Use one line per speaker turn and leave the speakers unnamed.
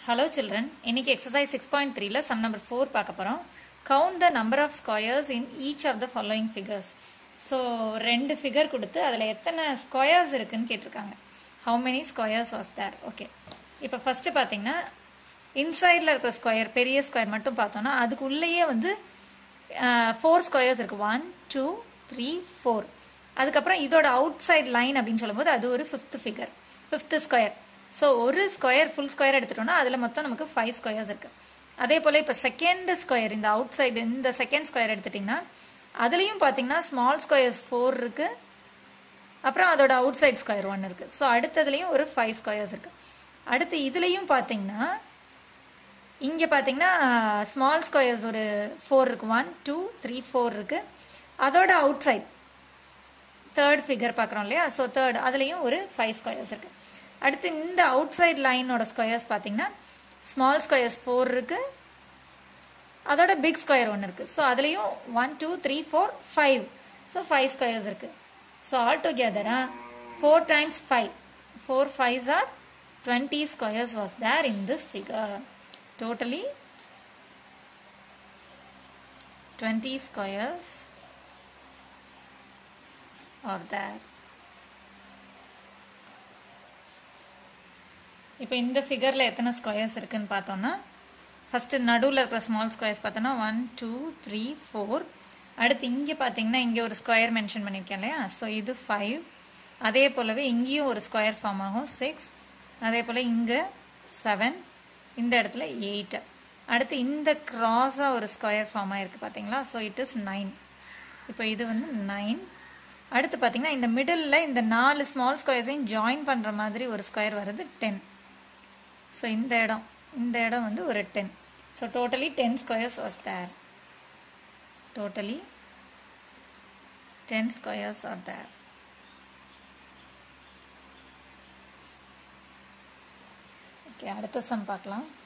hello children இன்னைக்கு exercise six point த்ரீல sum number four பார்க்க போகிறோம் count the number of squares in each of the following figures so ரெண்டு figure கொடுத்து அதில் எத்தனை ஸ்கொயர்ஸ் இருக்குன்னு கேட்டிருக்காங்க how many squares was there okay இப்போ ஃபஸ்ட்டு பார்த்தீங்கன்னா இன்சைடில் இருக்கிற ஸ்கொயர் பெரிய ஸ்கொயர் மட்டும் பார்த்தோன்னா அதுக்கு உள்ளேயே வந்து ஃபோர் ஸ்கொயர்ஸ் இருக்குது ஒன் டூ த்ரீ ஃபோர் அதுக்கப்புறம் இதோட அவுட் சைட் லைன் அப்படின்னு சொல்லும்போது அது ஒரு fifth figure fifth square so ஒரு ஸ்கொயர் ஃபுல் ஸ்கொயர் எடுத்துட்டோம்னா அதில் மொத்தம் நமக்கு ஃபைவ் ஸ்கொயர்ஸ் இருக்குது அதே போல் இப்போ செகண்ட் ஸ்கொயர் இந்த அவுட் சைடு இந்த செகண்ட் ஸ்கொயர் எடுத்துட்டிங்கன்னா அதுலேயும் பார்த்தீங்கன்னா ஸ்மால் ஸ்கொயர்ஸ் ஃபோர் இருக்குது அப்புறம் அதோட அவுட் சைட் ஸ்கொயர் ஒன் இருக்குது ஸோ அடுத்ததுலேயும் ஒரு ஃபைவ் ஸ்கொயர்ஸ் இருக்குது அடுத்து இதுலேயும் பார்த்தீங்கன்னா இங்கே பார்த்தீங்கன்னா ஸ்மால் ஸ்கொயர்ஸ் ஒரு ஃபோர் இருக்குது ஒன் டூ த்ரீ ஃபோர் இருக்குது அதோட அவுட் சைட் தேர்ட் ஃபிகர் பார்க்குறோம் இல்லையா ஸோ தேர்ட் அதுலேயும் ஒரு ஃபைவ் ஸ்கொயர்ஸ் இருக்குது அடுத்து இந்த அவுட் சைட் லைனோட ஸ்கொயர்ஸ் பார்த்தீங்கன்னா ஸ்மால் ஸ்கொயர்ஸ் ஃபோர் இருக்குது அதோட பிக் ஸ்கொயர் ஒன்று இருக்குது ஸோ அதுலேயும் one two three four five so five squares இருக்குது ஸோ ஆல் டுகெதரா four times five four fives are twenty squares was there in this figure totally 20 squares are there இப்போ இந்த ஃபிகரில் எத்தனை ஸ்கொயர்ஸ் இருக்குன்னு பார்த்தோம்னா ஃபஸ்ட்டு நடுவில் இருக்கிற ஸ்மால் ஸ்கொயர்ஸ் பார்த்தோன்னா ஒன் டூ த்ரீ ஃபோர் அடுத்து இங்கே பார்த்தீங்கன்னா இங்கே ஒரு ஸ்கொயர் மென்ஷன் பண்ணியிருக்கேன் இல்லையா ஸோ இது ஃபைவ் அதே போலவே இங்கேயும் ஒரு ஸ்கொயர் ஃபார்ம் ஆகும் சிக்ஸ் அதே போல் இங்கே செவன் இந்த இடத்துல எயிட்டு அடுத்து இந்த க்ராஸாக ஒரு ஸ்கொயர் ஃபார்ம் ஆகிருக்கு பார்த்தீங்களா ஸோ இட் இஸ் நைன் இப்போ இது வந்து நைன் அடுத்து பார்த்தீங்கன்னா இந்த மிடில் இந்த நாலு ஸ்மால் ஸ்கொயர்ஸையும் ஜாயின் பண்ணுற மாதிரி ஒரு ஸ்கொயர் வருது டென் ஸோ இந்த இடம் இந்த இடம் வந்து ஒரு ten so totally ten squares was there totally ten squares are there okay அடுத்த சம் பார்க்கலாம்